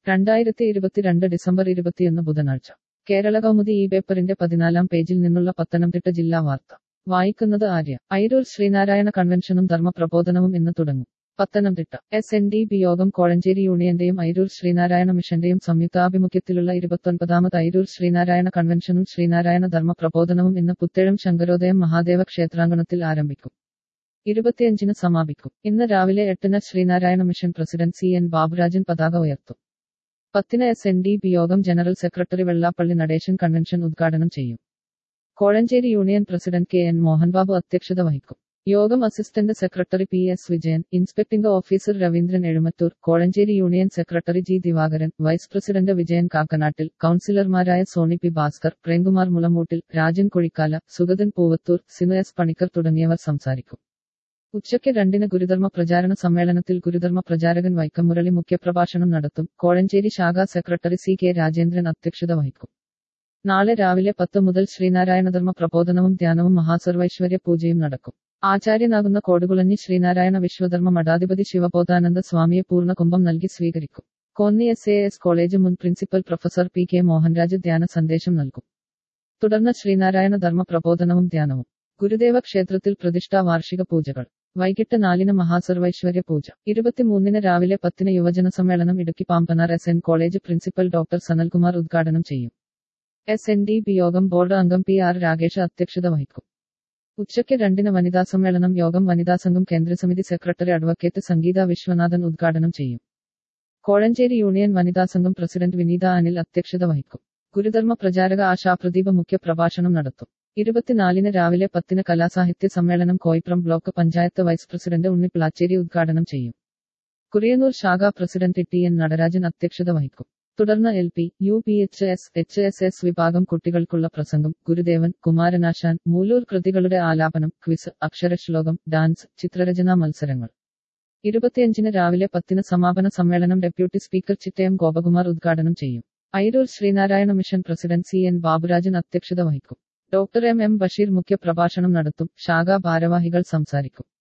രണ്ടായിരത്തി ഇരുപത്തിരണ്ട് ഡിസംബർ ഇരുപത്തിയൊന്ന് ബുധനാഴ്ച കേരള കൗമുദി ഈ പേപ്പറിന്റെ പതിനാലാം പേജിൽ നിന്നുള്ള പത്തനംതിട്ട ജില്ലാ വാർത്ത വായിക്കുന്നത് ആര്യ ഐരൂർ ശ്രീനാരായണ കൺവെൻഷനും ധർമ്മപ്രബോധനവും ഇന്ന് തുടങ്ങും Pathanamthitta S N D P Yogam Kozhencherry യൂണിയന്റെയും Airoor Sreenarayana മിഷന്റെയും സംയുക്താഭിമുഖ്യത്തിലുള്ള ഇരുപത്തൊൻപതാമത് Airoor Sreenarayana കൺവെൻഷനും Sreenarayana ധർമ്മ പ്രബോധനവും ഇന്ന് പുത്തേഴം ശങ്കരോദയം മഹാദേവ ക്ഷേത്രാങ്കണത്തിൽ ആരംഭിക്കും ഇരുപത്തിയഞ്ചിന് സമാപിക്കും ഇന്ന് രാവിലെ എട്ടിന് Sreenarayana mission president C N Baburajan പതാക ഉയർത്തും പത്തിന് S N D P Yogam general secretary Vellappally Natesan convention ഉദ്ഘാടനം ചെയ്യും Kozhencherry union president K N Mohanbabu അധ്യക്ഷത വഹിക്കും Yogam assistant secretary P S Vijayan inspecting officer Raveendran Ezhumathur Kozhencherry union secretary G Divakaran vice president Vijayan Kakkanattil കൌൺസിലർമാരായ സോണി പി ഭാസ്കർ പ്രേംകുമാർ മുളമൂട്ടിൽ രാജൻ കൊഴിക്കാല സുഗതൻ പൂവത്തൂർ സിനു എസ് പണിക്കർ തുടങ്ങിയവർ സംസാരിക്കും ഉച്ചയ്ക്ക് രണ്ടിന് ഗുരുധർമ്മ പ്രചാരണ സമ്മേളനത്തിൽ ഗുരുധർമ്മ പ്രചാരകൻ വൈക്കം മുരളി മുഖ്യപ്രഭാഷണം നടത്തും കോഴഞ്ചേരി ശാഖാ സെക്രട്ടറി സി കെ രാജേന്ദ്രൻ അധ്യക്ഷത വഹിക്കും നാളെ രാവിലെ പത്ത് മുതൽ ശ്രീനാരായണധർമ്മ പ്രബോധനവും ധ്യാനവും മഹാസർവൈശ്വര്യ പൂജയും നടക്കും ആചാര്യനാകുന്ന കോടുകുളഞ്ഞി ശ്രീനാരായണ വിശ്വധർമ്മ മഠാധിപതി ശിവബോധാനന്ദ സ്വാമിയെ പൂർണ്ണ കുംഭം നൽകി സ്വീകരിക്കും Konni S A S college മുൻ principal professor P K Mohanraj ധ്യാന സന്ദേശം നൽകും തുടർന്ന് ശ്രീനാരായണ ധർമ്മ പ്രബോധനവും ധ്യാനവും ഗുരുദേവ ക്ഷേത്രത്തിൽ പ്രതിഷ്ഠാ വാർഷിക പൂജകൾ വൈകിട്ട് നാലിന് മഹാസർവൈശ്വര്യ പൂജ ഇരുപത്തിമൂന്നിന് രാവിലെ പത്തിന് യുവജന സമ്മേളനം Idukki Pambanar S N college principal doctor Sanalkumar ഉദ്ഘാടനം ചെയ്യും S N D P Yogam board അംഗം പി ആർ രാകേഷ് അധ്യക്ഷത വഹിക്കും ഉച്ചയ്ക്ക് രണ്ടിന് വനിതാ സമ്മേളനം യോഗം വനിതാ സംഘം കേന്ദ്രസമിതി സെക്രട്ടറി അഡ്വക്കേറ്റ് സംഗീത വിശ്വനാഥൻ ഉദ്ഘാടനം ചെയ്യും കോഴഞ്ചേരി യൂണിയൻ വനിതാ സംഘം പ്രസിഡന്റ് വിനീത അനിൽ അധ്യക്ഷത വഹിക്കും ഗുരുധർമ്മ പ്രചാരക ആശാപ്രദീപ് മുഖ്യ പ്രഭാഷണം നടത്തും ഇരുപത്തിനാലിന് രാവിലെ പത്തിന് കലാസാഹിത്യ സമ്മേളനം Koipuram block panchayat vice president Unni Placheri ഉദ്ഘാടനം ചെയ്യും കുറിയന്നൂർ ശാഖാ പ്രസിഡന്റ് ടി എൻ നടരാജൻ അധ്യക്ഷത വഹിക്കും തുടർന്ന് L P U P H S H S S വിഭാഗം കുട്ടികൾക്കുള്ള പ്രസംഗം ഗുരുദേവൻ കുമാരനാശാൻ മൂലൂർ കൃതികളുടെ ആലാപനം ക്വിസ് അക്ഷരശ്ലോകം ഡാൻസ് ചിത്രരചനാ മത്സരങ്ങൾ ഇരുപത്തിയഞ്ചിന് രാവിലെ പത്തിന് സമാപന സമ്മേളനം ഡെപ്യൂട്ടി സ്പീക്കർ ചിറ്റയം ഗോപകുമാർ ഉദ്ഘാടനം ചെയ്യും Airoor Sreenarayana mission president C N Baburajan അധ്യക്ഷത വഹിക്കും ഡോക്ടർ എം എം ബഷീർ മുഖ്യ പ്രഭാഷണം നടത്തും ശാഖാ ഭാരവാഹികൾ സംസാരിക്കും